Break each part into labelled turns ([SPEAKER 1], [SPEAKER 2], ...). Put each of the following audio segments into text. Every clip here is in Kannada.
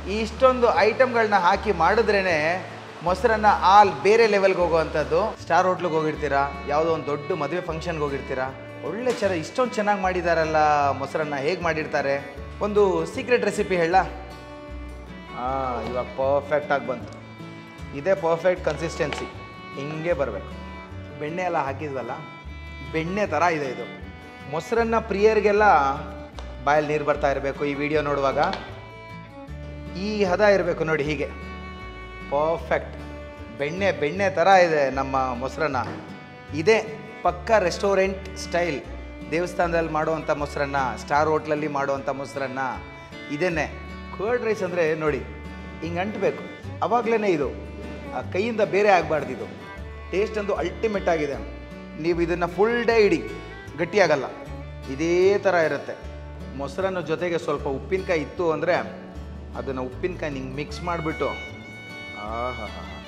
[SPEAKER 1] ಈ ಇಷ್ಟೊಂದು ಐಟಮ್ಗಳನ್ನ ಹಾಕಿ ಮಾಡಿದ್ರೇ ಮೊಸರನ್ನ ಆಲ್ ಬೇರೆ ಲೆವೆಲ್ಗೆ ಹೋಗುವಂಥದ್ದು ಸ್ಟಾರ್ ಹೋಟ್ಲಿಗೆ ಹೋಗಿರ್ತೀರಾ ಯಾವುದೋ ಒಂದು ದೊಡ್ಡ ಮದುವೆ ಫಂಕ್ಷನ್ಗೆ ಹೋಗಿರ್ತೀರಾ ಒಳ್ಳೆ ಚೆನ್ನ ಇಷ್ಟೊಂದು ಚೆನ್ನಾಗಿ ಮಾಡಿದಾರಲ್ಲ ಮೊಸರನ್ನ ಹೇಗೆ ಮಾಡಿರ್ತಾರೆ ಒಂದು ಸೀಕ್ರೆಟ್ ರೆಸಿಪಿ ಹೇಳ ಹಾಂ ಇವಾಗ ಪರ್ಫೆಕ್ಟಾಗಿ ಬಂತು ಇದೇ ಪರ್ಫೆಕ್ಟ್ ಕನ್ಸಿಸ್ಟೆನ್ಸಿ ಹಿಂಗೆ ಬರಬೇಕು ಬೆಣ್ಣೆ ಎಲ್ಲ ಹಾಕಿದ್ವಲ್ಲ ಬೆಣ್ಣೆ ಥರ ಇದೆ ಇದು ಮೊಸರನ್ನ ಪ್ರಿಯರಿಗೆಲ್ಲ ಬಾಯಲ್ಲಿ ನೀರು ಬರ್ತಾ ಇರಬೇಕು ಈ ವಿಡಿಯೋ ನೋಡುವಾಗ ಈ ಹದ ಇರಬೇಕು ನೋಡಿ ಹೀಗೆ ಪರ್ಫೆಕ್ಟ್ ಬೆಣ್ಣೆ ಬೆಣ್ಣೆ ಥರ ಇದೆ ನಮ್ಮ ಮೊಸರನ್ನ ಇದೇ ಪಕ್ಕ ರೆಸ್ಟೋರೆಂಟ್ ಸ್ಟೈಲ್ ದೇವಸ್ಥಾನದಲ್ಲಿ ಮಾಡುವಂಥ ಮೊಸರನ್ನ ಸ್ಟಾರ್ ಹೋಟ್ಲಲ್ಲಿ ಮಾಡುವಂಥ ಮೊಸರನ್ನ ಇದೇನೆ ಕರ್ಡ್ ರೈಸ್ ಅಂದರೆ ನೋಡಿ ಹಿಂಗೆ ಅಂಟಬೇಕು ಅವಾಗಲೇ ಇದು ಆ ಕೈಯಿಂದ ಬೇರೆ ಆಗಬಾರ್ದು ಇದು ಟೇಸ್ಟ್ ಅಂತೂ ಅಲ್ಟಿಮೇಟ್ ಆಗಿದೆ ನೀವು ಇದನ್ನು ಫುಲ್ ಡೇ ಇಡಿ ಗಟ್ಟಿಯಾಗಲ್ಲ ಇದೇ ಥರ ಇರುತ್ತೆ ಮೊಸರನ್ನ ಜೊತೆಗೆ ಸ್ವಲ್ಪ ಉಪ್ಪಿನಕಾಯಿ ಇತ್ತು ಅಂದರೆ ಅದನ್ನು ಉಪ್ಪಿನಕಾಯಿ ನಿಂಗೆ ಮಿಕ್ಸ್ ಮಾಡಿಬಿಟ್ಟು ಆಹಾ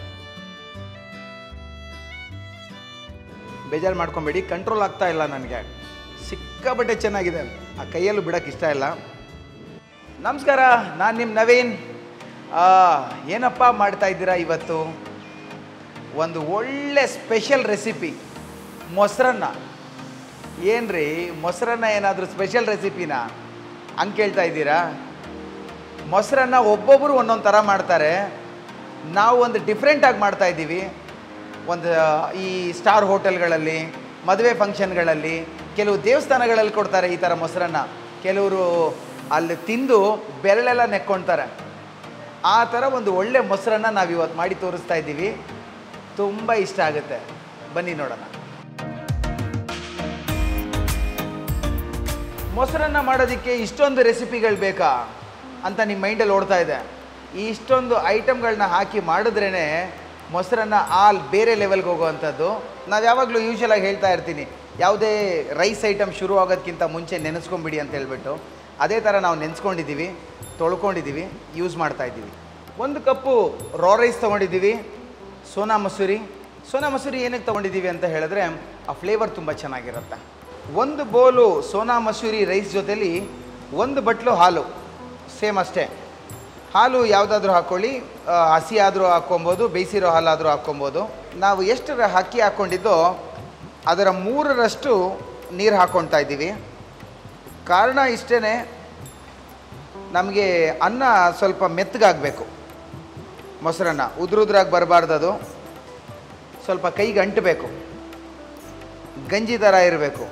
[SPEAKER 1] ಬೇಜಾರು ಮಾಡ್ಕೊಬೇಡಿ ಕಂಟ್ರೋಲ್ ಆಗ್ತಾ ಇಲ್ಲ ನನಗೆ ಸಿಕ್ಕಾಪಟ್ಟೆ ಚೆನ್ನಾಗಿದೆ ಆ ಕೈಯಲ್ಲೂ ಬಿಡೋಕ್ಕೆ ಇಷ್ಟ ಇಲ್ಲ ನಮಸ್ಕಾರ ನಾನು ನಿಮ್ಮ ನವೀನ್ ಆ, ಏನಪ್ಪ ಮಾಡ್ತಾ ಇದ್ದೀರಾ ಇವತ್ತು ಒಂದು ಒಳ್ಳೆ ಸ್ಪೆಷಲ್ ರೆಸಿಪಿ ಮೊಸರನ್ನ ಏನ್ರಿ ಮೊಸರನ್ನ ಏನಾದರೂ ಸ್ಪೆಷಲ್ ರೆಸಿಪಿನಾ ಹಂಗೆ ಕೇಳ್ತಾ ಇದ್ದೀರಾ ಮೊಸರನ್ನ ಒಬ್ಬೊಬ್ಬರು ಒಂದೊಂದು ಥರ ಮಾಡ್ತಾರೆ ನಾವು ಒಂದು ಡಿಫ್ರೆಂಟಾಗಿ ಮಾಡ್ತಾ ಇದ್ದೀವಿ ಒಂದು ಈ ಸ್ಟಾರ್ ಹೋಟೆಲ್ಗಳಲ್ಲಿ ಮದುವೆ ಫಂಕ್ಷನ್ಗಳಲ್ಲಿ ಕೆಲವು ದೇವಸ್ಥಾನಗಳಲ್ಲಿ ಕೊಡ್ತಾರೆ ಈ ಥರ ಮೊಸರನ್ನ ಕೆಲವರು ಅಲ್ಲಿ ತಿಂದು ಬೆರಳೆಲ್ಲ ನೆಕ್ಕೊಳ್ತಾರೆ ಆ ಥರ ಒಂದು ಒಳ್ಳೆ ಮೊಸರನ್ನ ನಾವು ಇವತ್ತು ಮಾಡಿ ತೋರಿಸ್ತಾ ಇದ್ದೀವಿ ತುಂಬ ಇಷ್ಟ ಆಗುತ್ತೆ ಬನ್ನಿ ನೋಡೋಣ ಮೊಸರನ್ನ ಮಾಡೋದಕ್ಕೆ ಇಷ್ಟೊಂದು ರೆಸಿಪಿಗಳು ಬೇಕಾ ಅಂತ ನಿಮ್ಮ ಮೈಂಡಲ್ಲಿ ಓಡ್ತಾ ಇದೆ ಈ ಇಷ್ಟೊಂದು ಐಟಮ್ಗಳನ್ನ ಹಾಕಿ ಮಾಡಿದ್ರೇ ಮೊಸರನ್ನ ಆಲ್ ಬೇರೆ ಲೆವೆಲ್ಗೆ ಹೋಗುವಂಥದ್ದು ನಾವು ಯಾವಾಗಲೂ ಯೂಶ್ವಲಾಗಿ ಹೇಳ್ತಾ ಇರ್ತೀನಿ ಯಾವುದೇ ರೈಸ್ ಐಟಮ್ ಶುರು ಆಗೋದಕ್ಕಿಂತ ಮುಂಚೆ ನೆನೆಸ್ಕೊಂಬಿಡಿ ಅಂತ ಹೇಳ್ಬಿಟ್ಟು ಅದೇ ಥರ ನಾವು ನೆನೆಸ್ಕೊಂಡಿದ್ದೀವಿ ತೊಳ್ಕೊಂಡಿದ್ದೀವಿ ಯೂಸ್ ಮಾಡ್ತಾ ಇದ್ದೀವಿ ಒಂದು ಕಪ್ಪು ರಾ ರೈಸ್ ತೊಗೊಂಡಿದ್ದೀವಿ ಸೋನಾ ಮಸೂರಿ ಸೋನಾ ಮಸೂರಿ ಏನಕ್ಕೆ ತೊಗೊಂಡಿದ್ದೀವಿ ಅಂತ ಹೇಳಿದ್ರೆ ಆ ಫ್ಲೇವರ್ ತುಂಬ ಚೆನ್ನಾಗಿರುತ್ತೆ ಒಂದು ಬೋಲು ಸೋನಾ ಮಸೂರಿ ರೈಸ್ ಜೊತೆಲಿ ಒಂದು ಬಟ್ಲು ಹಾಲು ಸೇಮ್ ಅಷ್ಟೇ ಹಾಲು ಯಾವುದಾದ್ರೂ ಹಾಕ್ಕೊಳ್ಳಿ ಆ, ಹಸಿ ಆದರೂ ಹಾಕ್ಕೊಬೋದು ಬೇಯಿಸಿರೋ ಹಾಲಾದರೂ ಹಾಕ್ಕೊಬೋದು ನಾವು ಎಷ್ಟು ರ- ಅಕ್ಕಿ ಹಾಕ್ಕೊಂಡಿದ್ದೋ ಅದರ ಮೂರರಷ್ಟು ನೀರು ಹಾಕ್ಕೊಳ್ತಾ ಇದ್ದೀವಿ ಕಾರಣ ಇಷ್ಟೇ ನಮಗೆ ಅನ್ನ ಸ್ವಲ್ಪ ಮೆತ್ತಗಾಗಬೇಕು ಮೊಸರನ್ನ ಉದುರುದ್ರಾಗಿ ಬರಬಾರ್ದು ಅದು ಸ್ವಲ್ಪ ಕೈಗೆ ಅಂಟಬೇಕು ಗಂಜಿ ಥರ ಇರಬೇಕು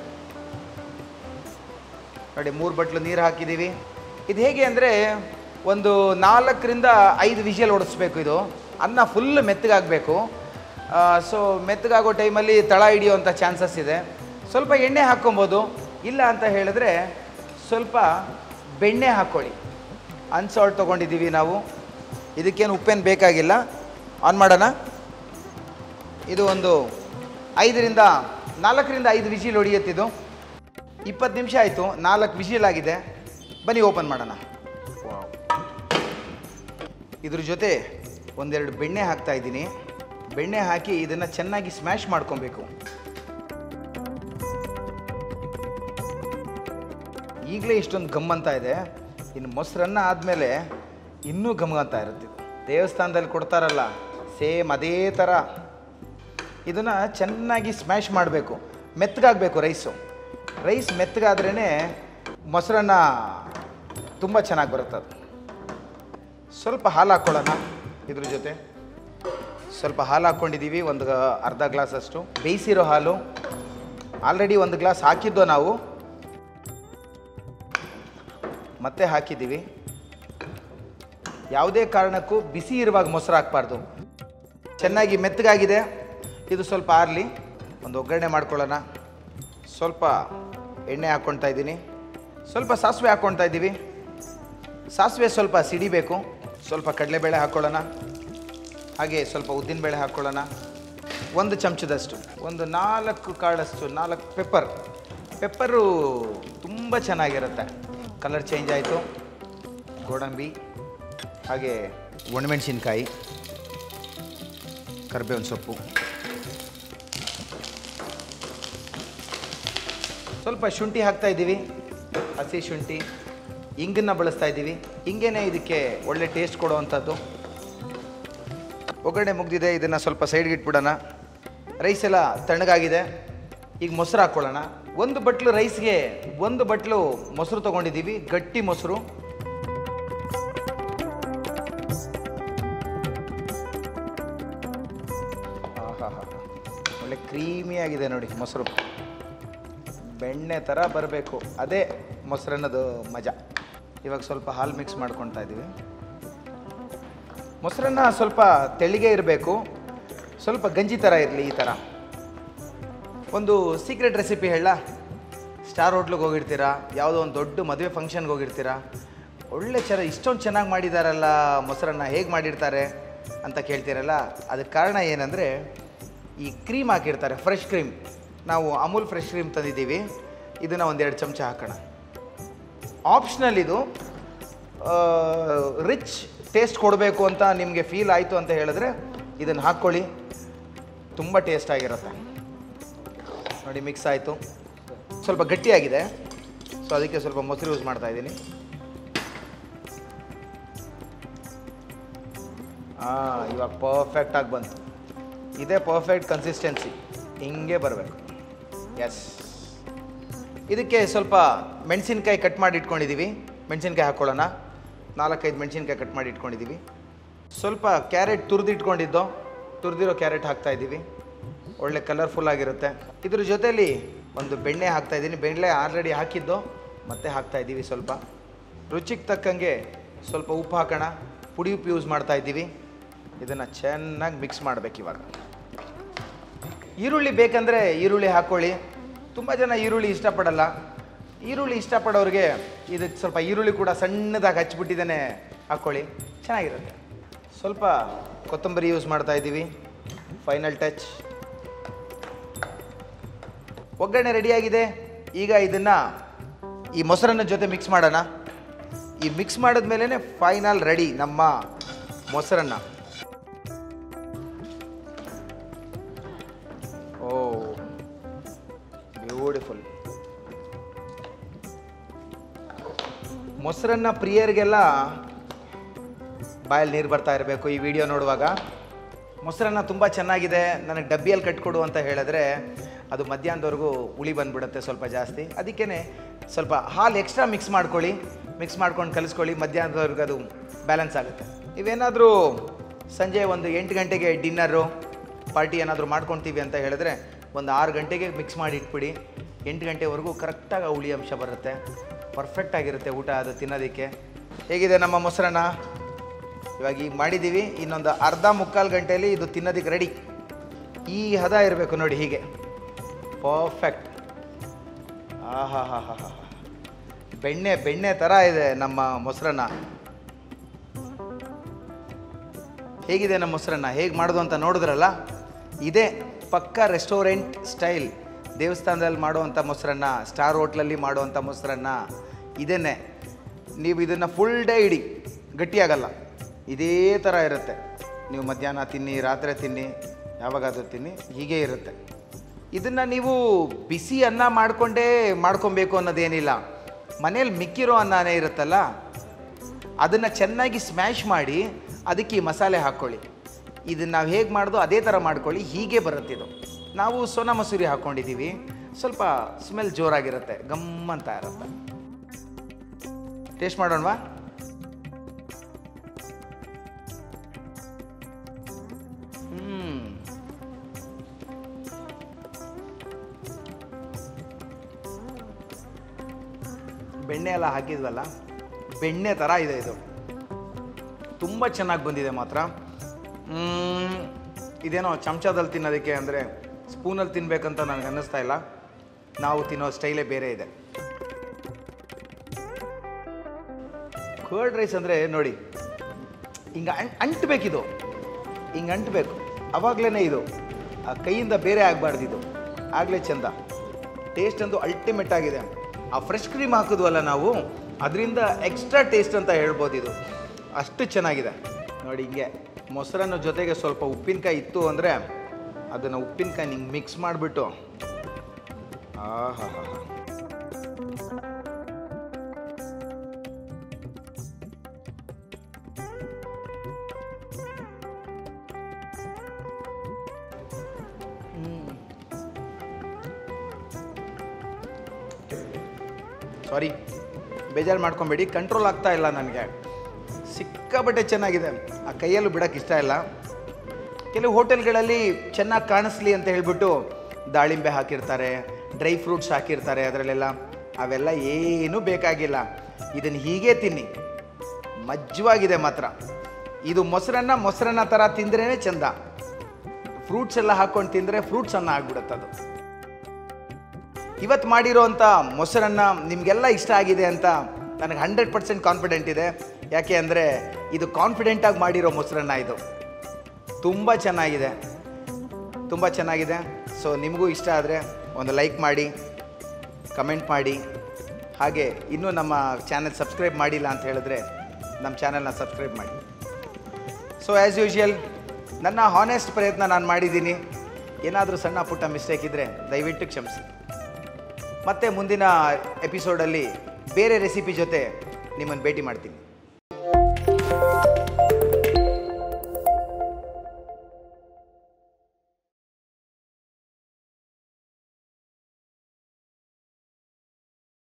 [SPEAKER 1] ನೋಡಿ ಮೂರು ಬಟ್ಲು ನೀರು ಹಾಕಿದ್ದೀವಿ ಇದು ಹೇಗೆ ಅಂದರೆ ಒಂದು ನಾಲ್ಕರಿಂದ ಐದು ವಿಷಲ್ ಓಡಿಸ್ಬೇಕು ಇದು ಅನ್ನ ಫುಲ್ ಮೆತ್ತಗಾಗಬೇಕು ಸೊ ಮೆತ್ತಗಾಗೋ ಟೈಮಲ್ಲಿ ತಳ ಹಿಡಿಯುವಂಥ ಚಾನ್ಸಸ್ ಇದೆ ಸ್ವಲ್ಪ ಎಣ್ಣೆ ಹಾಕ್ಕೊಬೋದು ಇಲ್ಲ ಅಂತ ಹೇಳಿದ್ರೆ ಸ್ವಲ್ಪ ಬೆಣ್ಣೆ ಹಾಕ್ಕೊಳ್ಳಿ ಅನ್ಸಾಲ್ಟ್ ತೊಗೊಂಡಿದ್ದೀವಿ ನಾವು ಇದಕ್ಕೇನು ಉಪ್ಪೇನು ಬೇಕಾಗಿಲ್ಲ ಆನ್ ಮಾಡೋಣ ಇದು ಒಂದು ಐದರಿಂದ ನಾಲ್ಕರಿಂದ ಐದು ವಿಜಿಲ್ ಹೊಡಿಯುತ್ತಿದ್ದು ಇಪ್ಪತ್ತು ನಿಮಿಷ ಆಯಿತು ನಾಲ್ಕು ವಿಜಿಲ್ ಆಗಿದೆ ಬನ್ನಿ ಓಪನ್ ಮಾಡೋಣ ಇದ್ರ ಜೊತೆ ಒಂದೆರಡು ಬೆಣ್ಣೆ ಹಾಕ್ತಾ ಇದ್ದೀನಿ ಬೆಣ್ಣೆ ಹಾಕಿ ಇದನ್ನು ಚೆನ್ನಾಗಿ ಸ್ಮ್ಯಾಶ್ ಮಾಡ್ಕೊಬೇಕು ಈಗಲೇ ಇಷ್ಟೊಂದು ಗಮ್ಮಂತ ಇದೆ ಇನ್ನು ಮೊಸರನ್ನ ಆದಮೇಲೆ ಇನ್ನೂ ಗಮ್ಮಂತ ಇರುತ್ತೆ ಇದು. ದೇವಸ್ಥಾನದಲ್ಲಿ ಕೊಡ್ತಾರಲ್ಲ ಸೇಮ್ ಅದೇ ಥರ ಇದನ್ನು ಚೆನ್ನಾಗಿ ಸ್ಮ್ಯಾಶ್ ಮಾಡಬೇಕು ಮೆತ್ತಗಾಗಬೇಕು ರೈಸು ರೈಸ್ ಮೆತ್ತಗಾದ್ರೇ ಮೊಸರನ್ನ ತುಂಬ ಚೆನ್ನಾಗಿ ಬರುತ್ತೆ ಅದು ಸ್ವಲ್ಪ ಹಾಲು ಹಾಕ್ಕೊಳ್ಳೋಣ ಇದ್ರ ಜೊತೆ ಸ್ವಲ್ಪ ಹಾಲು ಹಾಕ್ಕೊಂಡಿದ್ದೀವಿ ಒಂದು ಅರ್ಧ ಗ್ಲಾಸಷ್ಟು ಬೇಯಿಸಿರೋ ಹಾಲು ಆಲ್ರೆಡಿ ಒಂದು ಗ್ಲಾಸ್ ಹಾಕಿದ್ದೋ ನಾವು ಮತ್ತೆ ಹಾಕಿದ್ದೀವಿ ಯಾವುದೇ ಕಾರಣಕ್ಕೂ ಬಿಸಿ ಇರುವಾಗ ಮೊಸರು ಹಾಕ್ಬಾರ್ದು ಚೆನ್ನಾಗಿ ಮೆತ್ತಗಾಗಿದೆ ಇದು ಸ್ವಲ್ಪ ಆರಲಿ ಒಂದು ಒಗ್ಗರಣೆ ಮಾಡ್ಕೊಳ್ಳೋಣ ಸ್ವಲ್ಪ ಎಣ್ಣೆ ಹಾಕ್ಕೊಳ್ತಾ ಇದ್ದೀನಿ ಸ್ವಲ್ಪ ಸಾಸಿವೆ ಹಾಕ್ಕೊಳ್ತಾ ಇದ್ದೀವಿ ಸಾಸಿವೆ ಸ್ವಲ್ಪ ಸಿಡಿಬೇಕು ಸ್ವಲ್ಪ ಕಡಲೆಬೇಳೆ ಹಾಕ್ಕೊಳ್ಳೋಣ ಹಾಗೆ ಸ್ವಲ್ಪ ಉದ್ದಿನಬೇಳೆ ಹಾಕ್ಕೊಳ್ಳೋಣ ಒಂದು ಚಮಚದಷ್ಟು ಒಂದು ನಾಲ್ಕು ಕಾಳಷ್ಟು ನಾಲ್ಕು ಪೆಪ್ಪರ್ ಪೆಪ್ಪರು ತುಂಬ ಚೆನ್ನಾಗಿರುತ್ತೆ ಕಲರ್ ಚೇಂಜ್ ಆಯಿತು ಗೋಡಂಬಿ ಹಾಗೆ ಒಣಮೆಣಸಿನ್ಕಾಯಿ ಕರಿಬೇವಿನ ಸೊಪ್ಪು ಸ್ವಲ್ಪ ಶುಂಠಿ ಹಾಕ್ತಾ ಇದ್ದೀವಿ ಹಸಿ ಶುಂಠಿ ಇಂಗನ್ನು ಬಳಸ್ತಾ ಇದ್ದೀವಿ ಹಿಂಗೇನೆ ಇದಕ್ಕೆ ಒಳ್ಳೆ ಟೇಸ್ಟ್ ಕೊಡುವಂಥದ್ದು ಒಗ್ಗರಣೆ ಮುಗ್ದಿದೆ ಇದನ್ನು ಸ್ವಲ್ಪ ಸೈಡ್ಗೆ ಇಟ್ಬಿಡೋಣ ರೈಸ್ ಎಲ್ಲ ತಣ್ಣಗಾಗಿದೆ ಈಗ ಮೊಸರು ಹಾಕ್ಕೊಳ್ಳೋಣ ಒಂದು ಬಟ್ಲು ರೈಸ್ಗೆ ಒಂದು ಬಟ್ಲು ಮೊಸರು ತೊಗೊಂಡಿದ್ದೀವಿ ಗಟ್ಟಿ ಮೊಸರು ಆಹಾಹಾ. ಒಳ್ಳೆ ಕ್ರೀಮಿಯಾಗಿದೆ ನೋಡಿ ಮೊಸರು ಬೆಣ್ಣೆ ಥರ ಬರಬೇಕು ಅದೇ ಮೊಸರನ್ನದು ಮಜಾ ಇವಾಗ ಸ್ವಲ್ಪ ಹಾಲು ಮಿಕ್ಸ್ ಮಾಡ್ಕೊಳ್ತಾ ಇದ್ದೀವಿ ಮೊಸರನ್ನ ಸ್ವಲ್ಪ ತೆಳಿಗೆ ಇರಬೇಕು ಸ್ವಲ್ಪ ಗಂಜಿ ಥರ ಇರಲಿ ಈ ಥರ ಒಂದು ಸೀಕ್ರೆಟ್ ರೆಸಿಪಿ ಹೇಳ ಸ್ಟಾರ್ ಹೋಟ್ಲಿಗೆ ಹೋಗಿರ್ತೀರಾ ಯಾವುದೋ ಒಂದು ದೊಡ್ಡ ಮದುವೆ ಫಂಕ್ಷನ್ಗೆ ಹೋಗಿರ್ತೀರಾ ಒಳ್ಳೆ ಚೆರ ಇಷ್ಟೊಂದು ಚೆನ್ನಾಗಿ ಮಾಡಿದಾರಲ್ಲ ಮೊಸರನ್ನ ಹೇಗೆ ಮಾಡಿರ್ತಾರೆ ಅಂತ ಕೇಳ್ತೀರಲ್ಲ ಅದಕ್ಕೆ ಕಾರಣ ಏನಂದರೆ ಈ ಕ್ರೀಮ್ ಹಾಕಿರ್ತಾರೆ ಫ್ರೆಶ್ ಕ್ರೀಮ್ ನಾವು ಅಮೂಲ್ ಫ್ರೆಶ್ ಕ್ರೀಮ್ ತಂದಿದ್ದೀವಿ ಇದನ್ನು ಒಂದೆರಡು ಚಮಚ ಹಾಕೋಣ ಆಪ್ಷನಲ್ ಇದು ರಿಚ್ ಟೇಸ್ಟ್ ಕೊಡಬೇಕು ಅಂತ ನಿಮಗೆ ಫೀಲ್ ಆಯಿತು ಅಂತ ಹೇಳಿದ್ರೆ ಇದನ್ನು ಹಾಕ್ಕೊಳ್ಳಿ ತುಂಬ ಟೇಸ್ಟ್ ಆಗಿರುತ್ತೆ ನೋಡಿ ಮಿಕ್ಸ್ ಆಯಿತು ಸ್ವಲ್ಪ ಗಟ್ಟಿಯಾಗಿದೆ ಸೊ ಅದಕ್ಕೆ ಸ್ವಲ್ಪ ಮೊಸರು ಯೂಸ್ ಮಾಡ್ತಾ ಇದ್ದೀನಿ ಹಾಂ ಇವಾಗ ಪರ್ಫೆಕ್ಟಾಗಿ ಬಂತು ಇದೇ ಪರ್ಫೆಕ್ಟ್ ಕನ್ಸಿಸ್ಟೆನ್ಸಿ ಹಿಂಗೆ ಬರಬೇಕು ಎಸ್ ಇದಕ್ಕೆ ಸ್ವಲ್ಪ ಮೆಣಸಿನ್ಕಾಯಿ ಕಟ್ ಮಾಡಿ ಇಟ್ಕೊಂಡಿದ್ದೀವಿ ಮೆಣಸಿನ್ಕಾಯಿ ಹಾಕ್ಕೊಳ್ಳೋಣ ನಾಲ್ಕೈದು ಮೆಣಸಿನ್ಕಾಯಿ ಕಟ್ ಮಾಡಿ ಇಟ್ಕೊಂಡಿದ್ದೀವಿ ಸ್ವಲ್ಪ ಕ್ಯಾರೆಟ್ ತುರಿದಿಟ್ಕೊಂಡಿದ್ದು ತುರಿದಿರೋ ಕ್ಯಾರೆಟ್ ಹಾಕ್ತಾ ಇದ್ದೀವಿ ಒಳ್ಳೆ ಕಲರ್ಫುಲ್ ಆಗಿರುತ್ತೆ ಇದ್ರ ಜೊತೆಲಿ ಒಂದು ಬೆಣ್ಣೆ ಹಾಕ್ತಾ ಇದ್ದೀನಿ ಬೆಣ್ಣೆ ಆಲ್ರೆಡಿ ಹಾಕಿದ್ದು ಮತ್ತೆ ಹಾಕ್ತಾ ಇದ್ದೀವಿ ಸ್ವಲ್ಪ ರುಚಿಗೆ ತಕ್ಕಂಗೆ ಸ್ವಲ್ಪ ಉಪ್ಪು ಹಾಕೋಣ ಪುಡಿ ಉಪ್ಪು ಯೂಸ್ ಮಾಡ್ತಾ ಇದ್ದೀವಿ ಇದನ್ನು ಚೆನ್ನಾಗಿ ಮಿಕ್ಸ್ ಮಾಡಬೇಕು ಇವಾಗ ಈರುಳ್ಳಿ ಬೇಕಂದರೆ ಈರುಳ್ಳಿ ಹಾಕ್ಕೊಳ್ಳಿ ತುಂಬ ಜನ ಈರುಳ್ಳಿ ಇಷ್ಟಪಡಲ್ಲ ಈರುಳ್ಳಿ ಇಷ್ಟಪಡೋರಿಗೆ ಇದಕ್ಕೆ ಸ್ವಲ್ಪ ಈರುಳ್ಳಿ ಕೂಡ ಸಣ್ಣದಾಗಿ ಹಚ್ಬಿಟ್ಟಿದ್ದೇನೆ ಹಾಕ್ಕೊಳ್ಳಿ ಚೆನ್ನಾಗಿರುತ್ತೆ ಸ್ವಲ್ಪ ಕೊತ್ತಂಬರಿ ಯೂಸ್ ಮಾಡ್ತಾ ಇದ್ದೀವಿ ಫೈನಲ್ ಟಚ್ ಒಗ್ಗರಣೆ ರೆಡಿಯಾಗಿದೆ ಈಗ ಇದನ್ನು ಈ ಮೊಸರನ್ನ ಜೊತೆ ಮಿಕ್ಸ್ ಮಾಡೋಣ ಈ ಮಿಕ್ಸ್ ಮಾಡಿದ್ಮೇಲೆ ಫೈನಲ್ ರೆಡಿ ನಮ್ಮ ಮೊಸರನ್ನ ಓ ಬ್ಯೂಟಿಫುಲ್ ಮೊಸರನ್ನ ಪ್ರಿಯರಿಗೆಲ್ಲ ಬಾಯಲ್ಲಿ ನೀರು ಬರ್ತಾ ಇರಬೇಕು ಈ ವಿಡಿಯೋ ನೋಡುವಾಗ ಮೊಸರನ್ನ ತುಂಬ ಚೆನ್ನಾಗಿದೆ ನನಗೆ ಡಬ್ಬಿಯಲ್ಲಿ ಕಟ್ಕೊಡು ಅಂತ ಹೇಳಿದ್ರೆ ಅದು ಮಧ್ಯಾಹ್ನದವರೆಗೂ ಹುಳಿ ಬಂದ್ಬಿಡುತ್ತೆ ಸ್ವಲ್ಪ ಜಾಸ್ತಿ ಅದಕ್ಕೇ ಸ್ವಲ್ಪ ಹಾಲು ಎಕ್ಸ್ಟ್ರಾ ಮಿಕ್ಸ್ ಮಾಡ್ಕೊಳ್ಳಿ ಮಿಕ್ಸ್ ಮಾಡ್ಕೊಂಡು ಕಲಿಸ್ಕೊಳ್ಳಿ ಮಧ್ಯಾಹ್ನದವರೆಗೂ ಅದು ಬ್ಯಾಲೆನ್ಸ್ ಆಗುತ್ತೆ ನೀವೇನಾದರೂ ಸಂಜೆ ಒಂದು ಎಂಟು ಗಂಟೆಗೆ ಡಿನ್ನರು ಪಾರ್ಟಿ ಏನಾದರೂ ಮಾಡ್ಕೊತೀವಿ ಅಂತ ಹೇಳಿದ್ರೆ ಒಂದು ಆರು ಗಂಟೆಗೆ ಮಿಕ್ಸ್ ಮಾಡಿ ಇಟ್ಬಿಡಿ ಎಂಟು ಗಂಟೆವರೆಗೂ ಕರೆಕ್ಟಾಗಿ ಆ ಹುಳಿ ಅಂಶ ಬರುತ್ತೆ ಪರ್ಫೆಕ್ಟ್ ಆಗಿರುತ್ತೆ ಊಟ ಅದು ತಿನ್ನೋದಕ್ಕೆ ಹೇಗಿದೆ ನಮ್ಮ ಮೊಸರನ್ನ ಇವಾಗ ಈಗ ಮಾಡಿದ್ದೀವಿ ಇನ್ನೊಂದು ಅರ್ಧ ಮುಕ್ಕಾಲು ಗಂಟೆಯಲ್ಲಿ ಇದು ತಿನ್ನೋದಕ್ಕೆ ರೆಡಿ ಈ ಹದ ಇರಬೇಕು ನೋಡಿ ಹೀಗೆ ಪರ್ಫೆಕ್ಟ್ ಆಹಾ ಹಾ ಹಾ ಹಾ ಬೆಣ್ಣೆ ಬೆಣ್ಣೆ ಥರ ಇದೆ ನಮ್ಮ ಮೊಸರನ್ನ ಹೇಗಿದೆ ನಮ್ಮ ಮೊಸರನ್ನ ಹೇಗೆ ಮಾಡೋದು ಅಂತ ನೋಡಿದ್ರಲ್ಲ ಇದೇ ಪಕ್ಕ ರೆಸ್ಟೋರೆಂಟ್ ಸ್ಟೈಲ್ ದೇವಸ್ಥಾನದಲ್ಲಿ ಮಾಡುವಂಥ ಮೊಸರನ್ನ ಸ್ಟಾರ್ ಹೋಟ್ಲಲ್ಲಿ ಮಾಡುವಂಥ ಮೊಸರನ್ನ ಇದೇನೆ ನೀವು ಇದನ್ನು ಫುಲ್ ಡೇ ಇಡಿ ಗಟ್ಟಿಯಾಗಲ್ಲ ಇದೇ ಥರ ಇರುತ್ತೆ ನೀವು ಮಧ್ಯಾಹ್ನ ತಿನ್ನಿ ರಾತ್ರಿ ತಿನ್ನಿ ಯಾವಾಗಾದರೂ ತಿನ್ನಿ ಹೀಗೆ ಇರುತ್ತೆ ಇದನ್ನು ನೀವು ಬಿಸಿ ಅನ್ನ ಮಾಡಿಕೊಂಡೇ ಮಾಡ್ಕೊಬೇಕು ಅನ್ನೋದೇನಿಲ್ಲ ಮನೇಲಿ ಮಿಕ್ಕಿರೋ ಅನ್ನನೇ ಇರುತ್ತಲ್ಲ ಅದನ್ನು ಚೆನ್ನಾಗಿ ಸ್ಮ್ಯಾಶ್ ಮಾಡಿ ಅದಕ್ಕೆ ಈ ಮಸಾಲೆ ಹಾಕ್ಕೊಳ್ಳಿ ಇದನ್ನು ನಾವು ಹೇಗೆ ಮಾಡೋದು ಅದೇ ಥರ ಮಾಡ್ಕೊಳ್ಳಿ ಹೀಗೆ ಬರುತ್ತೆ ಇದು ನಾವು ಸೋನಾ ಮಸೂರಿ ಹಾಕ್ಕೊಂಡಿದ್ದೀವಿ ಸ್ವಲ್ಪ ಸ್ಮೆಲ್ ಜೋರಾಗಿರುತ್ತೆ ಗಮ್ ಅಂತ ಇರುತ್ತೆ ಟೇಸ್ಟ್ ಮಾಡೋಣವಾ ಹ್ಮ್ ಬೆಣ್ಣೆ ಎಲ್ಲ ಹಾಕಿದ್ವಲ್ಲ ಬೆಣ್ಣೆ ಥರ ಇದೆ ಇದು ತುಂಬ ಚೆನ್ನಾಗಿ ಬಂದಿದೆ ಮಾತ್ರ ಮ್ಮ್, ಇದೇನೋ ಚಮಚದಲ್ಲಿ ತಿನ್ನೋದಕ್ಕೆ ಅಂದರೆ ಸ್ಪೂನಲ್ಲಿ ತಿನ್ಬೇಕಂತ ನನಗೆ ಅನ್ನಿಸ್ತಾ ಇಲ್ಲ ನಾವು ತಿನ್ನೋ ಸ್ಟೈಲೇ ಬೇರೆ ಇದೆ ಕರ್ಡ್ ರೈಸ್ ಅಂದರೆ ನೋಡಿ ಹಿಂಗೆ ಅಂ ಅಂಟಬೇಕಿದು ಹಿಂಗೆ ಅಂಟಬೇಕು ಅವಾಗಲೇ ಇದು ಆ ಕೈಯಿಂದ ಬೇರೆ ಆಗಬಾರ್ದು ಇದು ಆಗಲೇ ಚಂದ ಟೇಸ್ಟ್ ಅಂತೂ ಅಲ್ಟಿಮೇಟ್ ಆಗಿದೆ ಆ ಫ್ರೆಶ್ ಕ್ರೀಮ್ ಹಾಕಿದ್ವಲ್ಲ ನಾವು ಅದರಿಂದ ಎಕ್ಸ್ಟ್ರಾ ಟೇಸ್ಟ್ ಅಂತ ಹೇಳ್ಬೋದು ಇದು ಅಷ್ಟು ಚೆನ್ನಾಗಿದೆ ನೋಡಿ ಹಿಂಗೆ ಮೊಸರನ್ನ ಜೊತೆಗೆ ಸ್ವಲ್ಪ ಉಪ್ಪಿನಕಾಯಿ ಇತ್ತು ಅಂದರೆ ಅದನ್ನು ಉಪ್ಪಿನಕಾಯಿ ಹಿಂಗೆ ಮಿಕ್ಸ್ ಮಾಡಿಬಿಟ್ಟು ಆಹಾ ಹಾ ಸಾರಿ ಬೇಜಾರು ಮಾಡ್ಕೊಬೇಡಿ ಕಂಟ್ರೋಲ್ ಆಗ್ತಾ ಇಲ್ಲ ನನಗೆ ಸಿಕ್ಕಾಬಟ್ಟೆ ಚೆನ್ನಾಗಿದೆ ಆ ಕೈಯಲ್ಲೂ ಬಿಡೋಕ್ಕೆ ಇಷ್ಟ ಇಲ್ಲ ಕೆಲವು ಹೋಟೆಲ್ಗಳಲ್ಲಿ ಚೆನ್ನಾಗಿ ಕಾಣಿಸ್ಲಿ ಅಂತ ಹೇಳ್ಬಿಟ್ಟು ದಾಳಿಂಬೆ ಹಾಕಿರ್ತಾರೆ ಡ್ರೈ ಫ್ರೂಟ್ಸ್ ಹಾಕಿರ್ತಾರೆ ಅದರಲ್ಲೆಲ್ಲ ಅವೆಲ್ಲ ಏನೂ ಬೇಕಾಗಿಲ್ಲ ಇದನ್ನು ಹೀಗೆ ತಿನ್ನಿ ಮಜ್ಜವಾಗಿದೆ ಮಾತ್ರ ಇದು ಮೊಸರನ್ನ ಮೊಸರನ್ನ ಥರ ತಿಂದ್ರೇ ಚಂದ ಫ್ರೂಟ್ಸ್ ಎಲ್ಲ ಹಾಕ್ಕೊಂಡು ತಿಂದರೆ ಫ್ರೂಟ್ಸ್ ಅನ್ನ ಆಗ್ಬಿಡುತ್ತೆ ಅದು ಇವತ್ತು ಮಾಡಿರೋಂಥ ಮೊಸರನ್ನ ನಿಮಗೆಲ್ಲ ಇಷ್ಟ ಆಗಿದೆ ಅಂತ ನನಗೆ ಹಂಡ್ರೆಡ್ ಪರ್ಸೆಂಟ್ ಕಾನ್ಫಿಡೆಂಟ್ ಇದೆ ಯಾಕೆ ಅಂದರೆ ಇದು ಕಾನ್ಫಿಡೆಂಟಾಗಿ ಮಾಡಿರೋ ಮೊಸರನ್ನ ಇದು ತುಂಬ ಚೆನ್ನಾಗಿದೆ ತುಂಬ ಚೆನ್ನಾಗಿದೆ ಸೊ ನಿಮಗೂ ಇಷ್ಟ ಆದರೆ ಒಂದು ಲೈಕ್ ಮಾಡಿ ಕಮೆಂಟ್ ಮಾಡಿ ಹಾಗೆ ಇನ್ನೂ ನಮ್ಮ ಚಾನೆಲ್ ಸಬ್ಸ್ಕ್ರೈಬ್ ಮಾಡಿಲ್ಲ ಅಂತ ಹೇಳಿದ್ರೆ ನಮ್ಮ ಚಾನೆಲ್ನ ಸಬ್ಸ್ಕ್ರೈಬ್ ಮಾಡಿ ಸೊ ಆ್ಯಸ್ ಯೂಶುವಲ್ ನನ್ನ ಹಾನೆಸ್ಟ್ ಪ್ರಯತ್ನ ನಾನು ಮಾಡಿದ್ದೀನಿ ಏನಾದರೂ ಸಣ್ಣ ಪುಟ್ಟ ಮಿಸ್ಟೇಕ್ ಇದ್ದರೆ ದಯವಿಟ್ಟು ಕ್ಷಮಿಸಿ ಮತ್ತೆ ಮುಂದಿನ ಎಪಿಸೋಡಲ್ಲಿ ಬೇರೆ ರೆಸಿಪಿ ಜೊತೆ ನಿಮ್ಮನ್ನು ಭೇಟಿ ಮಾಡ್ತೀನಿ